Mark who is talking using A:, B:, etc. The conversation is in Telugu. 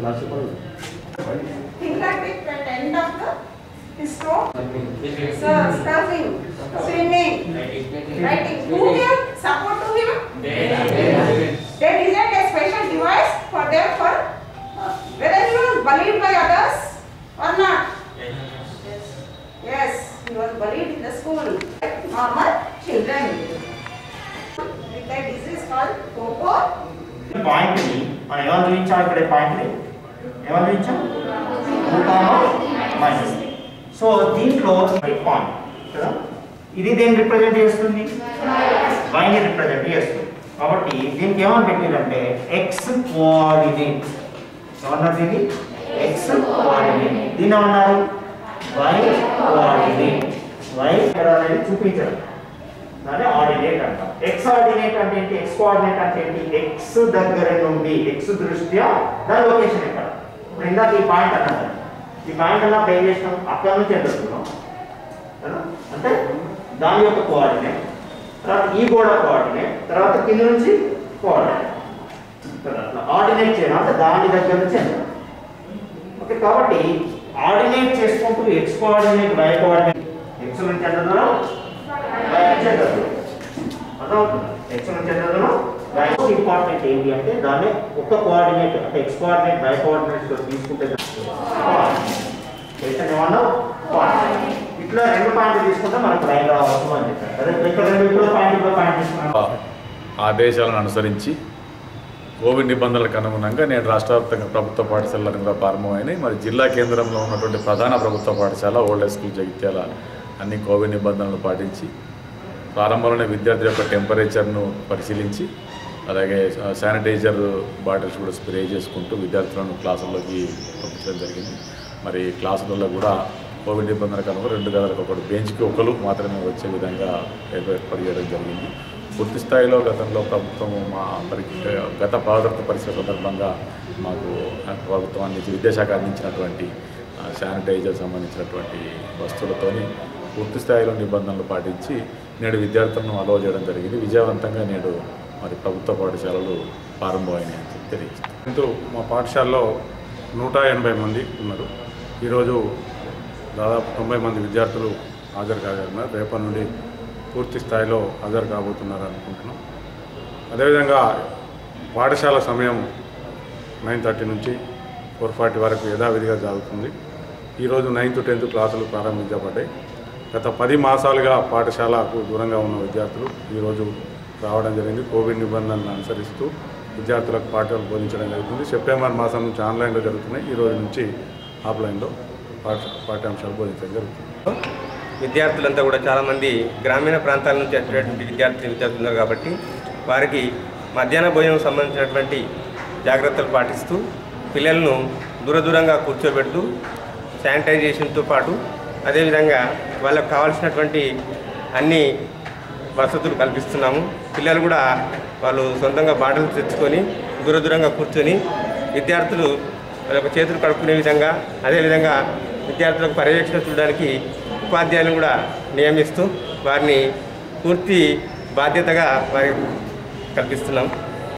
A: Think like it at the end of the stroke. So, surfing, swimming, writing. Who give support to him? They designed a special device for them for uh, whether he was bullied by others or not. Yes, he was bullied in the school. Normal children. With a disease called Coco.
B: పాయింట్ని మనం ఏమని చూపించాం ఇక్కడ పాయింట్ని ఏమని చూపించాం టూ కామా మైనస్ సో దీంట్లో పాయింట్ కదా ఇది దేన్ని రిప్రజెంట్ చేస్తుంది వైని రిప్రజెంట్ చేస్తుంది కాబట్టి దీనికి ఏమని పెట్టారంటే ఎక్స్ కోఆర్డినేట్ ఏమన్నారు దీన్ని ఎక్స్ కోఆర్డినేట్ దీన్ని ఏమన్నారు వై కోఆర్డినేట్ వై అనేది చూపించడం దాన్ని ఆర్డినేట్ అంటాం ఎక్స్ ఆర్డినేట్ అంటే ఏంటి ఎక్స్ కోఆర్డినేట్ అంటే ఏంటి ఎక్స్ దగ్గర నుండి ఎక్స్ దృష్ట్యా దాని లొకేషన్ ఎక్కడ ఇప్పుడు ఇందాక ఈ పాయింట్ అన్నాను ఈ పాయింట్ అన్నప్పుడు ఏం చేసినాం అక్కడ నుంచి ఎండుతున్నాం అంటే దాని యొక్క కోఆర్డినేట్ తర్వాత ఈ గోడ కోఆర్డినేట్ తర్వాత కింద నుంచి కోఆర్డినేట్ కదా అట్లా ఆర్డినేట్ చేయడం అంటే దాని దగ్గర నుంచి ఎంత ఓకే కాబట్టి ఆర్డినేట్ చేసుకుంటూ X coordinate Y coordinate X నుంచి ఎంత దూరం వై నుంచి ఎంత దూరం అర్థమవుతుందా ఎక్స్ నుంచి ఎంత దూరం వై ఇంపార్టెంట్ ఏంటి అంటే దాన్ని ఒక కోఆర్డినేట్ అంటే ఎక్స్ కోఆర్డినేట్ వై కోఆర్డినేట్ తీసుకుంటే చేసిన ఏమన్నా పాయింట్ ఇట్లా రెండు పాయింట్లు తీసుకుంటే మనకు లైన్ రావచ్చు అని చెప్పారు అదే ఇక్కడ రెండు ఇక్కడ పాయింట్ ఇక్కడ పాయింట్ తీసుకున్నాం
C: ఆదేశాలను అనుసరించి కోవిడ్ నిబంధనలకు అనుగుణంగా నేను రాష్ట్ర వ్యాప్తంగా ప్రభుత్వ పాఠశాలలు కూడా ప్రారంభమైనాయి మరి జిల్లా కేంద్రంలో ఉన్నటువంటి ప్రధాన ప్రభుత్వ పాఠశాల ఓల్డ్ హై స్కూల్ జగిత్యాల అన్ని కోవిడ్ నిబంధనలు పాటించి ప్రారంభంలోనే విద్యార్థుల యొక్క టెంపరేచర్ను పరిశీలించి అలాగే శానిటైజర్ బాటిల్స్ కూడా స్ప్రే చేసుకుంటూ విద్యార్థులను క్లాసుల్లోకి పంపించడం జరిగింది మరి క్లాసులలో కూడా కోవిడ్ నిబంధనలకు అనుగుణంగా రెండు గదులకు ఒకటి బెంచ్కి ఒకరు మాత్రమే వచ్చే విధంగా ఏర్పాటు చేయడం జరిగింది పూర్తి స్థాయిలో గతంలో ప్రభుత్వం మా పరి గత పాదరత పరిస్థితి సందర్భంగా మాకు ప్రభుత్వం అందించి విద్యాశాఖ అందించినటువంటి ఆ, శానిటైజర్ సంబంధించినటువంటి వస్తువులతోని పూర్తి స్థాయిలో నిబంధనలు పాటించి నేడు విద్యార్థులను అలవ చేయడం జరిగింది విజయవంతంగా నేడు మరి ప్రభుత్వ పాఠశాలలు ప్రారంభమైనాయని చెప్పి తెలియజేస్తాను
D: ఇంటూ మా పాఠశాలలో నూట ఎనభై మంది ఉన్నారు ఈరోజు దాదాపు తొంభై మంది విద్యార్థులు హాజరు కాగలిగినారు రేపటి నుండి పూర్తి స్థాయిలో హాజరు కాబోతున్నారు అనుకుంటున్నాం అదేవిధంగా పాఠశాల సమయం నైన్ థర్టీ నుంచి ఫోర్ ఫార్టీ వరకు యథావిధిగా జరుగుతుంది ఈరోజు నైన్త్ టెన్త్ క్లాసులు ప్రారంభించబడ్డాయి గత పది మాసాలుగా పాఠశాలకు దూరంగా ఉన్న విద్యార్థులు ఈరోజు రావడం జరిగింది కోవిడ్ నిబంధనలను అనుసరిస్తూ విద్యార్థులకు పాఠాలు బోధించడం జరుగుతుంది సెప్టెంబర్ మాసం నుంచి ఆన్లైన్లో జరుగుతున్నాయి ఈ రోజు నుంచి ఆఫ్లైన్లో పాఠ పాఠ్యాంశాలు బోధించడం జరుగుతుంది
E: విద్యార్థులంతా కూడా చాలామంది గ్రామీణ ప్రాంతాల నుంచి వచ్చేటువంటి విద్యార్థి విద్యార్థులు ఉన్నారు కాబట్టి వారికి మధ్యాహ్న భోజనం సంబంధించినటువంటి జాగ్రత్తలు పాటిస్తూ పిల్లలను దూర దూరంగా కూర్చోబెడుతూ శానిటైజేషన్తో పాటు అదేవిధంగా వాళ్ళకు కావాల్సినటువంటి అన్ని వసతులు కల్పిస్తున్నాము పిల్లలు కూడా వాళ్ళు సొంతంగా బాటలు తెచ్చుకొని దూర దూరంగా కూర్చొని విద్యార్థులు వాళ్ళ యొక్క చేతులు కడుక్కునే విధంగా అదేవిధంగా విద్యార్థులకు పర్యవేక్షణ చూడడానికి ఉపాధ్యాయులను కూడా నియమిస్తూ వారిని పూర్తి బాధ్యతగా వారికి కల్పిస్తున్నాం